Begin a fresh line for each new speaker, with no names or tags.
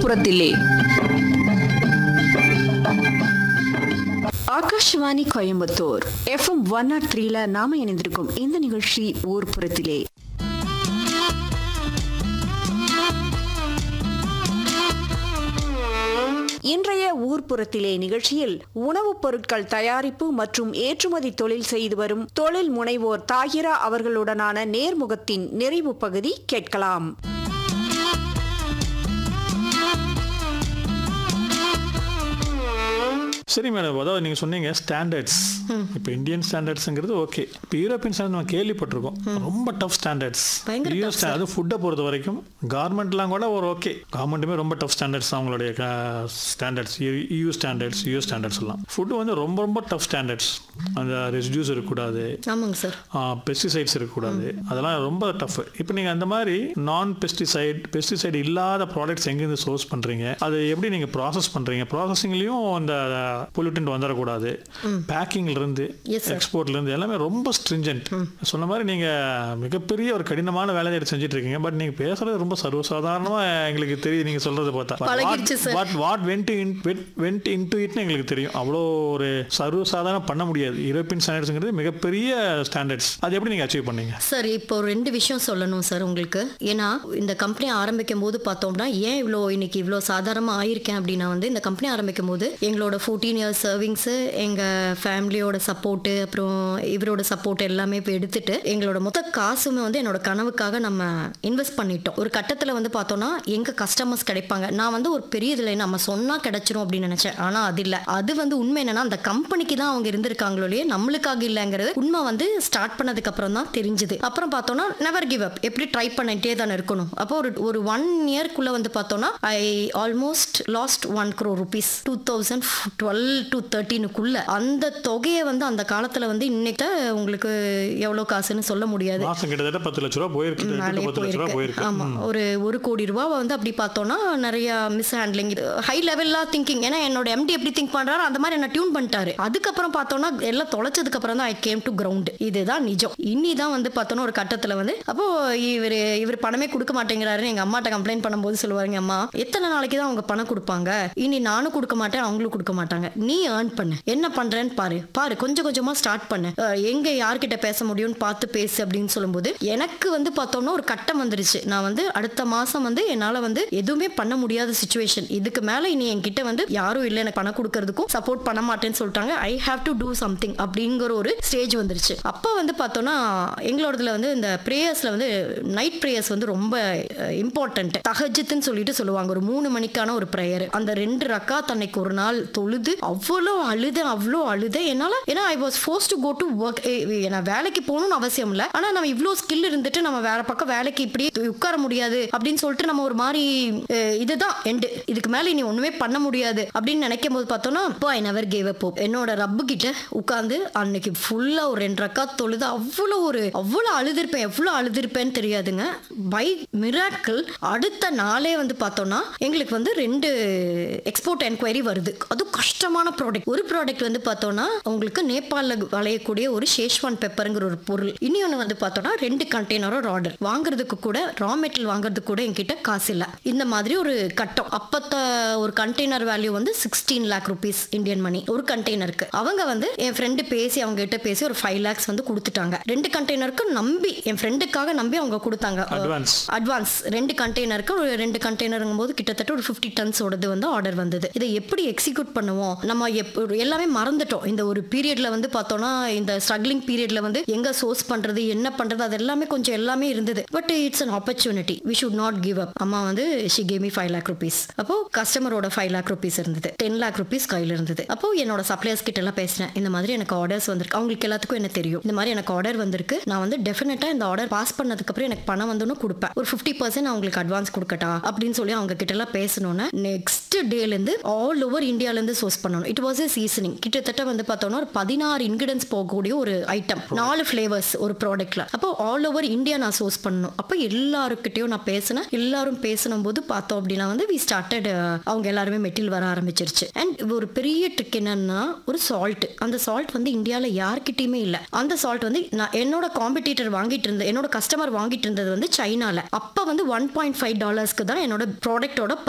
ஊர்ப்புறத்திலே Akashvani Coimbatore FM one naught த்ரீல நாம இணைந்திருக்கும் இந்த நிகழ்ச்சி ஊர்ப்புறத்திலே இன்றைய ஊர்ப்புறத்திலே நிகழ்ச்சியில் உணவுப் பொருட்கள் தயாரிப்பு மற்றும் ஏற்றுமதி தொழில் செய்து வரும் தொழில் முனைவோர் தாகிரா அவர்களுடனான நேர்முகத்தின் நிறைவு பகுதி கேட்கலாம்
சரி மேடம் அதாவது நீங்கள் சொன்னீங்க ஸ்டாண்டர்ட்ஸ் இப்போ இந்தியன் ஸ்டாண்டர்ட்ஸுங்கிறது ஓகே இப்போ யூரோப்பியன் ஸ்டாண்டர்ட் நம்ம கேள்விப்பட்டிருக்கோம் ரொம்ப டஃப் ஸ்டாண்டர்ட்ஸ்
பயங்கர
யூஎஸ் அது ஃபுட்டை பொறுத்த வரைக்கும் கார்மெண்ட்லாம் கூட ஒரு ஓகே கவர்மெண்ட்டுமே ரொம்ப டஃப் ஸ்டாண்டர்ட்ஸ் அவங்களுடைய standards EU standards US standards எல்லாம் ஃபுட்டு வந்து ரொம்ப ரொம்ப டஃப் ஸ்டாண்டர்ட்ஸ் அந்த ரெசிடியூஸ் இருக்கக்கூடாது
ஆமாங்க சார்
பெஸ்டிசைட்ஸ் இருக்கக்கூடாது அதெல்லாம் ரொம்ப டஃப் இப்போ நீங்கள் அந்த மாதிரி நான் பெஸ்டிசைட் பெஸ்டிசைட் இல்லாத ப்ராடக்ட்ஸ் எங்கேருந்து சோர்ஸ் பண்ணுறீங்க அது எப்படி நீங்கள் ப்ராசஸ் பண்ணுறீங்க ப்ராசஸிங்லேயும் அந்த பொல்யூட்டன்ட் வந்துடக்கூடாது பேக்கிங்ல இருந்து
Yes, sir.
எக்ஸ்போர்ட்ல இருந்து எல்லாமே ரொம்ப ஸ்ட்ரிஞ்சன்ட் சொன்ன மாதிரி நீங்கள் மிகப்பெரிய ஒரு கடினமான வேலையை எடுத்து செஞ்சுட்டு இருக்கீங்க பட் நீங்கள் பேசுறது ரொம்ப சர்வசாதாரணமாக எங்களுக்கு தெரியுது நீங்கள் சொல்றது
பழகிடுச்சு, sir.
பார்த்தா what what went in went in to இட்னு எங்களுக்கு தெரியும் அவ்வளோ ஒரு சர்வசாதாரணம் பண்ண முடியாது யூரோப்பியன் ஸ்டாண்டர்ட்ஸுங்கிறது மிகப்பெரிய ஸ்டாண்டர்ட்ஸ் அது எப்படி நீங்கள் அச்சீவ் பண்ணீங்க
சார் இப்போ ரெண்டு விஷயம் சொல்லணும் சார் உங்களுக்கு ஏன்னா இந்த கம்பெனி ஆரம்பிக்கும் போது பார்த்தோம்னா ஏன் இவ்வளோ இன்னைக்கு இவ்வளோ சாதாரணமாக ஆயிருக்கேன் அப்படின்னா வந்து இந்த கம்பெனி ஆரம்பிக்கும் போது எங்களோட ஃபோர்டீன் இயர்ஸ் சர்விங்ஸு எங்கள் ஃபேமிலியோட சப்போர்ட்டு அப்புறம் இவரோட சப்போர்ட் எல்லாமே இப்போ எடுத்துட்டு எங்களோட மொத்த காசுமே வந்து என்னோட கனவுக்காக நம்ம இன்வெஸ்ட் பண்ணிட்டோம் ஒரு கட்டத்தில் வந்து பார்த்தோம்னா எங்க கஸ்டமர்ஸ் கிடைப்பாங்க நான் வந்து ஒரு பெரிய இதில் நம்ம சொன்னால் கிடைச்சிரும் அப்படின்னு நினைச்சேன் ஆனால் அது இல்லை அது வந்து உண்மை என்னன்னா அந்த கம்பெனிக்கு தான் அவங்க இருந்திருக்காங்களோ இல்லையே நம்மளுக்காக இல்லைங்கிறது உண்மை வந்து ஸ்டார்ட் பண்ணதுக்கு அப்புறம் தான் தெரிஞ்சுது அப்புறம் பார்த்தோம்னா நெவர் கிவ் அப் எப்படி ட்ரை பண்ணிட்டே தானே இருக்கணும் அப்போ ஒரு ஒரு ஒன் இயர்க்குள்ள வந்து பார்த்தோம்னா I almost lost one crore rupees two thousand twelve to தேர்ட்டீனுக்குள்ள அந்த தொகையை வந்து அந்த காலத்துல வந்து இன்னைக்கு உங்களுக்கு எவ்வளோ காசுன்னு சொல்ல முடியாது
மாதம் கிட்டத்தட்ட பத்து லட்ச ரூபா போயிருக்கு எட்டு
மேலே
to பத்து லட்ச ரூபா
போயிருக்கு
போயிருக்கு
ஆமா ஒரு ஒரு கோடி ரூபா வந்து அப்படி பார்த்தோம்னா நிறைய மிஸ் ஹேண்ட்லிங் ஹை லெவல்லா திங்கிங் ஏன்னா என்னோட எம்டி எப்படி திங்க் பண்றாரு அந்த மாதிரி என்ன டியூன் பண்ணிட்டாரு அதுக்கப்புறம் பார்த்தோம்னா எல்லாம் தொலைச்சதுக்கு அப்புறம் தான் ஐ கேம் டு கிரவுண்ட் இதுதான் நிஜம் இனி தான் வந்து பார்த்தோன்னா ஒரு கட்டத்துல வந்து அப்போ இவர் இவர் பணமே கொடுக்க மாட்டேங்கிறாருன்னு எங்க அம்மாட்ட கம்ப்ளைண்ட் பண்ணும்போது சொல்லுவாருங்க அம்மா எத்தனை நாளைக்கு தான் அவங்க பணம் கொடுப்பாங்க இனி நானும் கொடுக்க மாட்டேன் அவங்களும் கொடுக்க மாட்டாங்க நீ ஏர்ன் பண்ணு என்ன பண்றேன்னு பாரு பாரு கொஞ்சம் கொஞ்சமா ஸ்டார்ட் பண்ணு அஹ் எங்க யார்கிட்ட பேச முடியும்னு பார்த்து பேசு அப்படின்னு சொல்லும்போது எனக்கு வந்து பார்த்தோம்னா ஒரு கட்டம் வந்துருச்சு நான் வந்து அடுத்த மாசம் வந்து என்னால வந்து எதுவுமே பண்ண முடியாத சுச்சுவேஷன் இதுக்கு மேல இனி என்கிட்ட வந்து யாரும் இல்லை எனக்கு பணம் கொடுக்கறதுக்கும் சப்போர்ட் பண்ண மாட்டேன்னு சொல்லிட்டாங்க I have to do something அப்படிங்கிற ஒரு ஸ்டேஜ் வந்துருச்சு அப்போ வந்து பார்த்தோம்னா எங்களோடதுல வந்து இந்த ப்ரேயர்ஸ்ல வந்து நைட் ப்ரேயர்ஸ் வந்து ரொம்ப இம்பார்ட்டன்ட் தஹஜத்துன்னு சொல்லிட்டு சொல்லுவாங்க ஒரு மூணு மணிக்கான ஒரு ப்ரேயர் அந்த ரெண்டு ரக்கா தன்னைக்கு ஒரு நாள் தொழுது அவ்வளோ அழுதேன் அவ்வளோ அழுதேன் என்னால ஏன்னா I was force to go to work நான் வேலைக்கு போகணும்னு அவசியம் இல்லை ஆனா நம்ம இவ்வளோ ஸ்கில் இருந்துட்டு நம்ம வேற பக்கம் வேலைக்கு இப்படி உட்கார முடியாது அப்படின்னு சொல்லிட்டு நம்ம ஒரு மாதிரி அஹ், இதுதான் எண்டு இதுக்கு மேல இனி ஒண்ணுமே பண்ண முடியாது அப்படின்னு நினைக்கும் போது பார்த்தோம்னா இப்போ ஐ நெவர் கேவ் அப் என்னோட ரப்பு கிட்ட உட்காந்து அன்னைக்கு ஃபுல்லா ஒரு ரெண்டு ரக்கா தொழுது அவ்வளோ ஒரு அவ்வளோ அழுதுருப்பேன் எவ்வளோ அழுதுருப்பேன்னு தெரியாதுங்க பை மிராக்கிள் அடுத்த நாளே வந்து பார்த்தோம்னா எங்களுக்கு வந்து ரெண்டு எக்ஸ்போர்ட் என்கொயரி வருது அது கஷ்டமான ப்ராடக்ட் ஒரு ப்ராடக்ட் வந்து பார்த்தோம்னா உங்களுக்கு நேபாளில் விளையக்கூடிய ஒரு ஷேஷ்வான் பெப்பருங்கிற ஒரு பொருள் இனி ஒன்று வந்து பார்த்தோம்னா ரெண்டு கண்டெய்னரோட ஆர்டர் வாங்குறதுக்கு கூட ரா மெட்டீரியல் வாங்குறதுக்கு கூட என்கிட்ட காசு இல்லை இந்த மாதிரி ஒரு கட்டம் அப்பத்த ஒரு கண்டெய்னர் வேல்யூ வந்து sixteen lakh rupees Indian money ஒரு கண்டெய்னருக்கு அவங்க வந்து என் ஃப்ரெண்டு பேசி அவங்க கிட்ட பேசி ஒரு ஃபைவ் லேக்ஸ் வந்து கொடுத்துட்டாங்க ரெண்டு கண்டெய்னருக்கு நம்பி என் ஃப்ரெண்டுக்காக நம்பி அவங்க கொடுத்தாங்க
அட்வான்ஸ்
அட்வான்ஸ் ரெண்டு கண்டெய்னருக்கு ஒரு ரெண்டு கண்டெய்னருங்கும் போது கிட்டத்தட்ட ஒரு ஃபிஃப்டி டன்ஸோடது வந்து ஆர்டர் வந்தது இதை எப்படி எக்ஸிக்யூட் பண்ணுவோம் நம்ம எப் எல்லாமே மறந்துட்டோம் இந்த ஒரு பீரியட்ல வந்து பார்த்தோம்னா இந்த ஸ்ட்ரகிளிங் பீரியட்ல வந்து எங்க சோர்ஸ் பண்றது என்ன பண்றது அது எல்லாமே கொஞ்சம் எல்லாமே இருந்தது but it's an opportunity we should not give up அம்மா வந்து she came me five lakh rupees அப்போ கஸ்டமரோட ஃபைவ் லேக் ருபீஸ் இருந்தது டென் லேக் ருபீஸ் கையில் இருந்தது அப்போ என்னோட சப்ளையர்ஸ் கிட்ட எல்லாம் பேசினேன் இந்த மாதிரி எனக்கு ஆர்டர்ஸ் வந்திருக்கு அவங்களுக்கு எல்லாத்துக்கும் என்ன தெரியும் இந்த மாதிரி எனக்கு ஆர்டர் வந்திருக்கு நான் வந்து டெஃபினட்டா இந்த ஆர்டர் பாஸ் பண்ணதுக்கு அப்புறம் எனக்கு பணம் வந்து கொடுப்பேன் ஒரு ஃபிஃப்டி பர்சன்ட் அவங்களுக்கு அட்வான்ஸ் கொடுக்கட்டா அப்படின்னு சொல்லி அவங்க கிட்ட எல்லாம் பேசணும்னா நெக்ஸ்ட் டேல இருந்து ஆல் ஓவர் இந்தியால இருந்து சோர்ஸ் பண்ணணும் இட் வாஸ் ஏ சீசனிங் கிட்டத்தட்ட வந்து பார்த்தோம்னா ஒரு பதினாறு இன்கிரிடியன்ஸ் போகக்கூடிய ஒரு ஐட்டம் நாலு ஃபிளேவர்ஸ் ஒரு ப்ராடக்ட்ல அப்போ ஆல் ஓவர் இந்தியா நான் சோர்ஸ் பண்ணணும் அப்போ எல்லாருக்கிட்டையும் நான் பேசினேன் எல்லாரும் பேசணும் போது பார்த்தோம் அப்படின்னா வந்து வி ஸ்டார்டட் அவங்க எல்லாருமே மெட்டீரியல் வர ஆரம்பிச்சிருச்சு அண்ட் ஒரு பெரிய ட்ரிக் என்னன்னா ஒரு சால்ட் அந்த சால்ட் வந்து இந்தியாவில் யார்கிட்டயுமே இல்லை அந்த சால்ட் வந்து நான் என்னோட காம்படிட்டர் வாங்கிட்டு இருந்த என்னோட கஸ்டமர் வாங்கிட்டு இருந்தது வந்து சைனால அப்போ வந்து ஒன் பாயிண்ட் ஃபைவ் டாலர்ஸ்க்கு தான் என்னோட ப்ராடக்ட்டோட